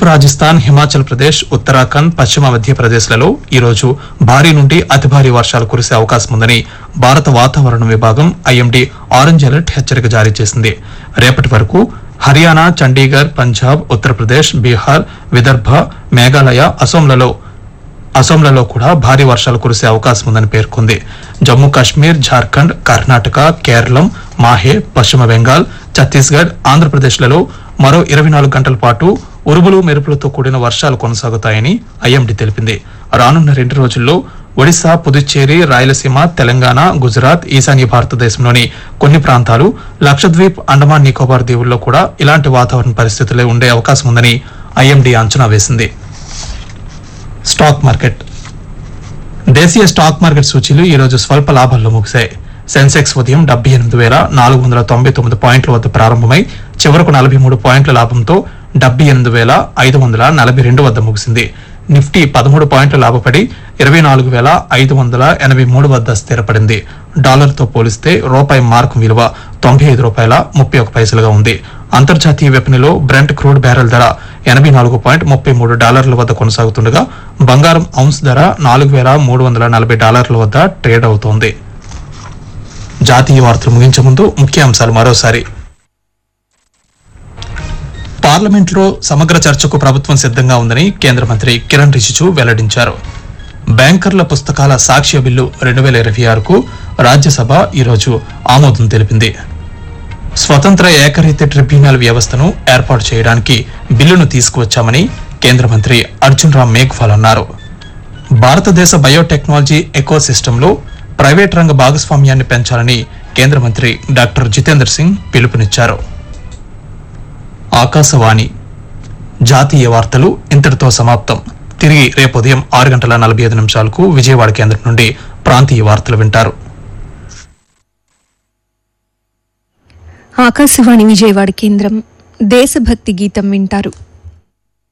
రాజస్థాన్ హిమాచల్ ప్రదేశ్ ఉత్తరాఖండ్ పశ్చిమ మధ్యప్రదేశ్లలో ఈరోజు భారీ నుండి అతి భారీ వర్షాలు కురిసే అవకాశం ఉందని భారత వాతావరణ విభాగం ఐఎండీ ఆరెంజ్ అలర్ట్ హెచ్చరిక జారీ చేసింది రేపటి వరకు హర్యానా చండీగఢ్ పంజాబ్ ఉత్తరప్రదేశ్ బీహార్ విదర్భ మేఘాలయ అసోంలలో అసోంలలో కూడా భారీ వర్షాలు కురిసే అవకాశం ఉందని పేర్కొంది జమ్మూ కాశ్మీర్ జార్ఖండ్ కర్ణాటక కేరళం మాహే పశ్చిమ బెంగాల్ ఛత్తీస్గఢ్ ఆంధ్రప్రదేశ్లలో మరో ఇరవై నాలుగు గంటల పాటు ఉరుములు మెరుపులతో కూడిన వర్షాలు కొనసాగుతాయని ఐఎండీ తెలిపింది రానున్న రెండు రోజుల్లో ఒడిశా పుదుచ్చేరి రాయలసీమ తెలంగాణ గుజరాత్ ఈశాన్య భారతదేశంలోని కొన్ని ప్రాంతాలు లక్షద్వీప్ అండమాన్ నికోబార్ దీవుల్లో కూడా ఇలాంటి వాతావరణ పరిస్థితులే ఉండే అవకాశం ఉందని ఐఎండీ అంచనా వేసింది స్టాక్ మార్కెట్ దేశీయ స్టాక్ మార్కెట్ సూచీలు ఈ రోజు స్వల్ప లాభాల్లో ముగిశాయి సెన్సెక్స్ ఉదయం డెబ్బై ఎనిమిది వేల నాలుగు వందల తొంభై తొమ్మిది పాయింట్ల వద్ద ప్రారంభమై చివరకు నలభై మూడు పాయింట్ల లాభంతో డెబ్బై ఎనిమిది వేల ఐదు వందల నలభై రెండు వద్ద ముగిసింది నిఫ్టీ పదమూడు పాయింట్ల లాభపడి ఇరవై నాలుగు వేల ఐదు వందల ఎనభై మూడు వద్ద స్థిరపడింది డాలర్తో పోలిస్తే రూపాయి మార్కు విలువ తొంభై ఐదు రూపాయల ముప్పై ఒక పైసలుగా ఉంది అంతర్జాతీయ విపణిలో బ్రెంట్ క్రూడ్ బ్యారెల్ ధర ఎనభై నాలుగు పాయింట్ ముప్పై మూడు డాలర్ల వద్ద కొనసాగుతుండగా బంగారం ఔన్స్ ధర నాలుగు వేల మూడు వందల నలభై డాలర్ల వద్ద ట్రేడ్ అవుతోంది జాతీయ వార్తలు ముగించే ముందు ముఖ్యాంశాలు మరోసారి పార్లమెంట్లో సమగ్ర చర్చకు ప్రభుత్వం సిద్ధంగా ఉందని కేంద్ర మంత్రి కిరణ్ రిజిజు వెల్లడించారు బ్యాంకర్ల పుస్తకాల సాక్ష్య బిల్లు రెండు వేల ఇరవై ఆరుకు రాజ్యసభ ఈరోజు ఆమోదం తెలిపింది స్వతంత్ర ఏకరీతి ట్రిబ్యునల్ వ్యవస్థను ఏర్పాటు చేయడానికి బిల్లును తీసుకువచ్చామని కేంద్ర మంత్రి అర్జున్ రామ్ మేఘ్వాల్ అన్నారు భారతదేశ బయోటెక్నాలజీ ఎకోసిస్టంలో ప్రైవేట్ రంగ భాగస్వామ్యాన్ని పెంచాలని కేంద్ర మంత్రి డాక్టర్ జితేందర్ సింగ్ పిలుపునిచ్చారు ఆకాశవాణి జాతీయ వార్తలు ఇంతటితో సమాప్తం తిరిగి రేపు ఉదయం ఆరు గంటల నలభై ఐదు నిమిషాలకు విజయవాడ కేంద్రం నుండి ప్రాంతీయ వార్తలు వింటారు ఆకాశవాణి విజయవాడ కేంద్రం దేశభక్తి గీతం వింటారు